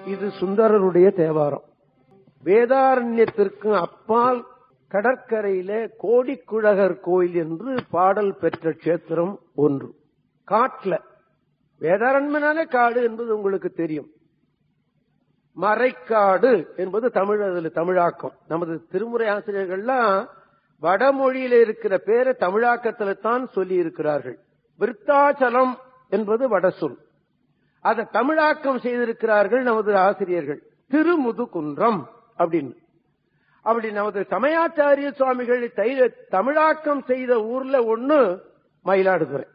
இது சுந்தரருடைய தேவாரம் வேதாரண்யத்திற்கு அப்பால் கடற்கரையில கோடிக்குழகர் கோயில் என்று பாடல் பெற்ற கஷேத்திரம் ஒன்று காட்டுல வேதாரண்யனான காடு என்பது உங்களுக்கு தெரியும் மறைக்காடு என்பது தமிழ் அதுல தமிழாக்கம் நமது திருமுறை ஆசிரியர்கள்லாம் வடமொழியில இருக்கிற பேரை தமிழாக்கத்துல தான் சொல்லி இருக்கிறார்கள் விருத்தாச்சலம் என்பது வடசொல் அதை தமிழாக்கம் செய்திருக்கிறார்கள் நமது ஆசிரியர்கள் திருமுதுகுன்றம் அப்படின்னு அப்படி நமது சமயாச்சாரிய சுவாமிகள் தை- தமிழாக்கம் செய்த ஊர்ல ஒண்ணு மயிலாடுதுறை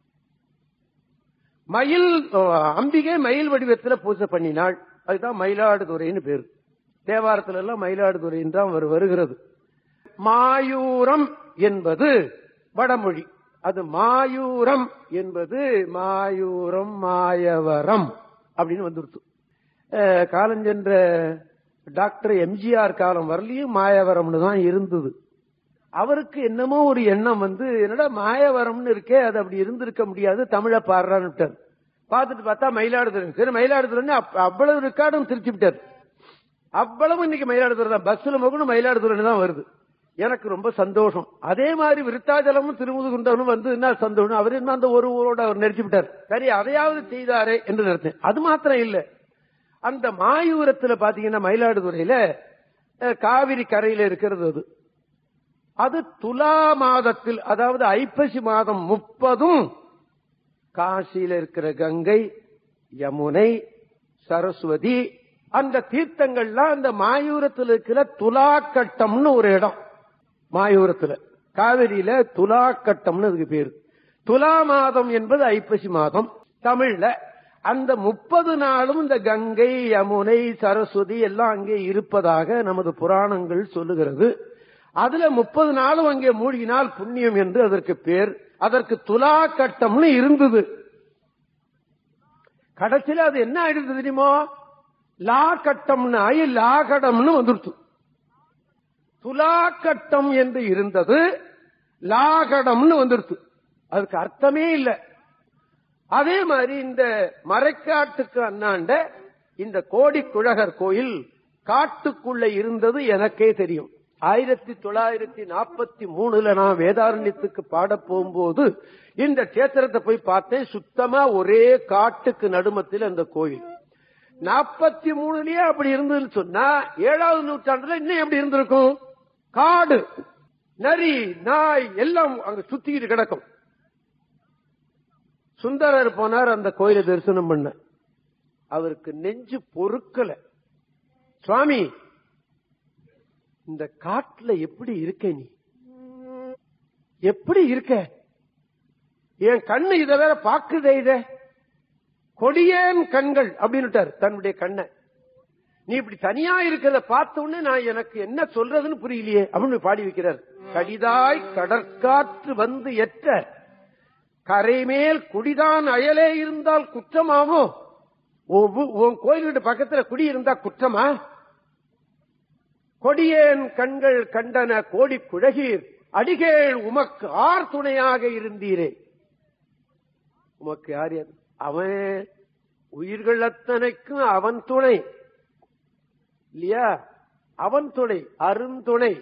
மயில் அஹ், அம்பிகை மயில் வடிவத்துல பூஜை பண்ணினாள் அதுதான் மயிலாடுதுறைன்னு பேரு தேவாரத்துல எல்லாம் மயிலாடுதுறைன்னு தான் வரு- வருகிறது மாயூரம் என்பது வடமொழி அது மாயூரம் என்பது மாயூரம் மாயவரம் அப்படின்னு வந்துருச்சு அஹ், காலஞ்சென்ற டாக்டர் எம்ஜிஆர் காலம் வரலையும் மாயவரம்னு தான் இருந்தது அவருக்கு என்னமோ ஒரு எண்ணம் வந்து என்னடா மாயவரம்னு இருக்கே அது அப்படி இருந்திருக்க முடியாது தமிழை பாடுறான்னு விட்டார் பார்த்துட்டு பார்த்தா மயிலாடுதுறை சரி மயிலாடுதுறை அவ்வளவு ரெக்கார்டும் திருச்சி விட்டார் அவ்வளவு இன்னைக்கு மயிலாடுதுறை தான் பஸ்ல மகனும் மயிலாடுதுறை தான் வருது எனக்கு ரொம்ப சந்தோஷம் அதே மாதிரி விருத்தாச்சலமும் திருமுதுகுண்டவனும் வந்து என்ன சந்தோஷம் அவர் என்ன அந்த ஒரு ஊரோட அவர் நெரிச்சு விட்டார் சரி அதையாவது செய்தாரே என்று நினைத்தேன் அது மாத்திரம் இல்ல அந்த மாயூரத்துல பாத்தீங்கன்னா மயிலாடுதுறையில அஹ், காவிரி கரையில இருக்கிறது அது அது துலா மாதத்தில் அதாவது ஐப்பசி மாதம் முப்பதும் காசியில இருக்கிற கங்கை யமுனை சரஸ்வதி அந்த தீர்த்தங்கள்லாம் அந்த மாயூரத்தில் இருக்கிற துலாக்கட்டம்னு ஒரு இடம் மாயூரத்துல காவிரியில துலாக்கட்டம்னு அதுக்கு பேரு துலா மாதம் என்பது ஐப்பசி மாதம் தமிழ்ல அந்த முப்பது நாளும் இந்த கங்கை யமுனை சரஸ்வதி எல்லாம் அங்கே இருப்பதாக நமது புராணங்கள் சொல்லுகிறது அதுல முப்பது நாளும் அங்கே மூழ்கினால் புண்ணியம் என்று அதற்கு பேர் அதற்கு துலா கட்டம்னு இருந்தது கடைசியில அது என்ன ஆயிடுது தெரியுமோ லா கட்டம்னு ஆகி லாகடம்னு வந்துருச்சு துலாக்கட்டம் என்று இருந்தது லாகடம்னு வந்துருச்சு அதுக்கு அர்த்தமே இல்லை அதே மாதிரி இந்த மறைக்காட்டுக்கு அண்ணாண்ட இந்த கோடி குழகர் கோயில் காட்டுக்குள்ள இருந்தது எனக்கே தெரியும் ஆயிரத்தி தொள்ளாயிரத்தி நாற்பத்தி மூணுல நான் வேதாரண்யத்துக்கு பாட போகும்போது இந்த கஷேத்திரத்தை போய் பார்த்தேன் சுத்தமா ஒரே காட்டுக்கு நடுமத்தில் அந்த கோயில் நாற்பத்தி மூணுலயே அப்படி இருந்ததுன்னு சொன்னா ஏழாவது நூற்றாண்டுல இன்னும் எப்படி இருந்திருக்கும் காடு நரி நாய் எல்லாம் அங்க சுத்திக்கிட்டு கிடக்கும் சுந்தரர் போனார் அந்த கோயிலை தரிசனம் பண்ண அவருக்கு நெஞ்சு பொறுக்கல சுவாமி இந்த காட்டுல எப்படி இருக்க நீ எப்படி இருக்க என் கண்ணு இத வேற பாக்குதே இத கொடியேன் கண்கள் அப்படின்னுட்டார் தன்னுடைய கண்ணை நீ இப்படி தனியா இருக்கிறத பார்த்த உடனே நான் எனக்கு என்ன சொல்றதுன்னு புரியலையே அப்படின்னு பாடி வைக்கிறார் கடிதாய் கடற்காற்று வந்து எற்ற கரைமேல் குடிதான் அயலே இருந்தால் குற்றமாவோ உன் வீ- உன் கோயிலுக்கு பக்கத்துல குடி இருந்தா குற்றமா கொடியேன் கண்கள் கண்டன கோடி குழகீர் அடிகேள் உமக்கு ஆர் துணையாக இருந்தீரே உமக்கு யார் யார்? அவன் உயிர்கள் அத்தனைக்கும் அவன் துணை இல்லையா அவன் துணை அருந்துணை